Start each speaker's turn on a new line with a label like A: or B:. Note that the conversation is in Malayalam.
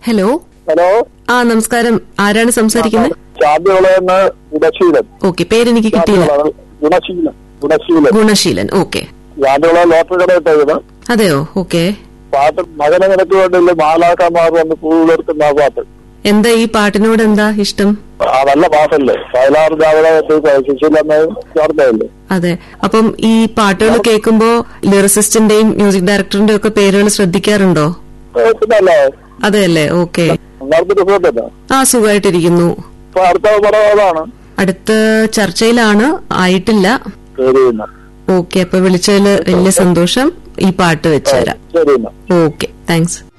A: ഹലോ
B: ഹലോ
A: ആ നമസ്കാരം ആരാണ് സംസാരിക്കുന്നത്
B: ചാദ്യവിളയെന്ന് ഗുണശീലൻ
A: ഓക്കെ പേരെനിക്ക് കിട്ടിയില്ല
B: ചാദ്യവിള ഗുണശീലൻ ഗുണശീലൻ
A: ഗുണശീലൻ ഓക്കെ
B: ചാദ്യവിള ലോട്ടറി കടയിട്ടത്
A: അതെയോ ഓക്കെ
B: പാട്ട് മകനെ നിനക്ക് വേണ്ടിയില്ല മാലാക്കന്മാർ വന്ന് പൂവിലെടുക്കുന്ന ആ പാട്ട്
A: എന്താ ഈ പാട്ടിനോട് എന്താ ഇഷ്ടം
B: ആ നല്ല പാട്ടല്ലേ വയലാർ ജാവള സുശീലമ്മയും ചേർത്തതല്ലേ
A: അതെ അപ്പം ഈ പാട്ടുകൾ കേൾക്കുമ്പോ ലിറിസിസ്റ്റിന്റെയും മ്യൂസിക് ഡയറക്ടറിന്റെയും ഒക്കെ പേരുകൾ ശ്രദ്ധിക്കാറുണ്ടോ
B: ഏ, പിന്നല്ലേ
A: അതെയല്ലേ ഓക്കെ
B: നിങ്ങൾക്ക് റിസോർട്ടല്ല
A: ആ സുഖമായിട്ടിരിക്കുന്നു
B: അപ്പൊ അടുത്ത പടം ഏതാണ്
A: അടുത്ത ചർച്ചയിലാണ് ആയിട്ടില്ല
B: ശരി എന്നാ
A: ഓക്കെ അപ്പൊ വിളിച്ചതിൽ വലിയ സന്തോഷം ഈ പാട്ട് വെച്ചുതരാം
B: ശരി എന്നാ
A: ഓക്കെ താങ്ക്സ്